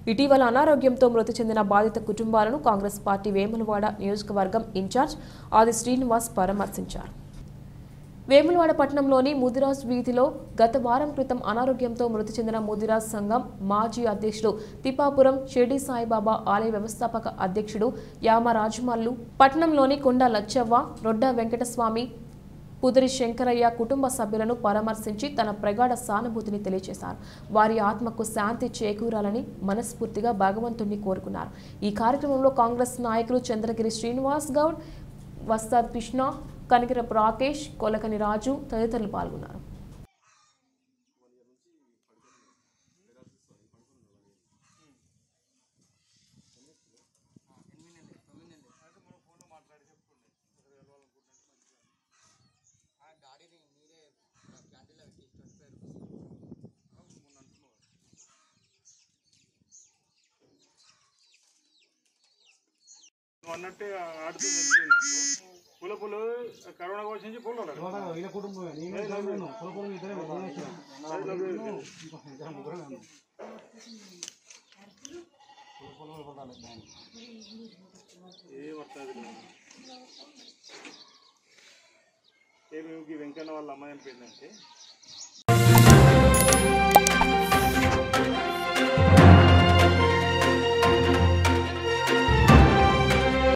ఇటీవల అనారోగ్యంతో మృతి చెందిన బాధిత కుటుంబాలను కాంగ్రెస్ పార్టీ వేములవాడ నియోజకవర్గం ఇన్ఛార్జ్ ఆది శ్రీనివాస్ పరామర్శించారు వేములవాడ పట్టణంలోని ముదిరాజ్ వీధిలో గత వారం క్రితం అనారోగ్యంతో మృతి చెందిన ముదిరాజ్ సంఘం మాజీ అధ్యక్షుడు తిపాపురం షిర్డి సాయిబాబా ఆలయ వ్యవస్థాపక అధ్యక్షుడు యామ రాజమల్లు పట్టణంలోని కొండ లచ్చవ్వ రొడ్డ వెంకటస్వామి పుదిరి శంకరయ్య కుటుంబ సభ్యులను పరామర్శించి తన ప్రగాఢ సానుభూతిని తెలియజేశారు వారి ఆత్మకు శాంతి చేకూరాలని మనస్ఫూర్తిగా భగవంతుణ్ణి కోరుకున్నారు ఈ కార్యక్రమంలో కాంగ్రెస్ నాయకులు చంద్రగిరి శ్రీనివాస్ గౌడ్ వస్తాద్ కృష్ణ కనికరపు రాకేష్ కొలకని రాజు తదితరులు పాల్గొన్నారు నువ్వు అన్నట్టే ఆడుతూ వెళ్ళిపోయినట్టు పుల పులు కరోనా కోసం నుంచి పూలు వీళ్ళ కుటుంబమే నేను ఇద్దరం ఉన్నాం కులకులం ఇద్దరే నేనే వచ్చాను. నా కొడుకు ఇంకో ఇద్దరం ముగ్గురమే ఉన్నాం. కులకులం పడాలి దాన్ని. ఏ వస్తుంది ఏమి ఈ వెంకన్న వాళ్ళ అమ్మాయి అనిపోయిందంటే